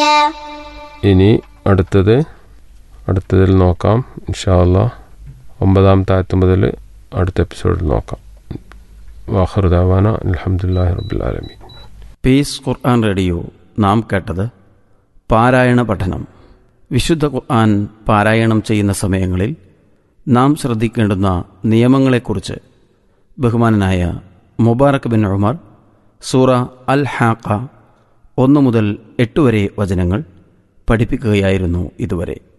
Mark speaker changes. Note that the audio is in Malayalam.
Speaker 1: الله
Speaker 2: ഇനി അടുത്തത് അടുത്തതിൽ നോക്കാം ഇൻഷാല്ല ഒമ്പതാമത്തെ ആയത്ത് മുതൽ അടുത്ത എപ്പിസോഡിൽ നോക്കാം വാഹൃദാവാന അലഹമുല്ലാ റബുലാലമീൻ
Speaker 3: പീസ് ഖുർആൻ റേഡിയോ നാം കേട്ടത് പാരായണ പഠനം വിശുദ്ധ ഖുർആൻ പാരായണം ചെയ്യുന്ന സമയങ്ങളിൽ നാം ശ്രദ്ധിക്കേണ്ടുന്ന നിയമങ്ങളെക്കുറിച്ച് ബഹുമാനനായ മുബാറക് ബിൻ ഉമർ സൂറ അൽ ഹാക്ക ഒന്ന് മുതൽ എട്ട് വരെ വചനങ്ങൾ പഠിപ്പിക്കുകയായിരുന്നു ഇതുവരെ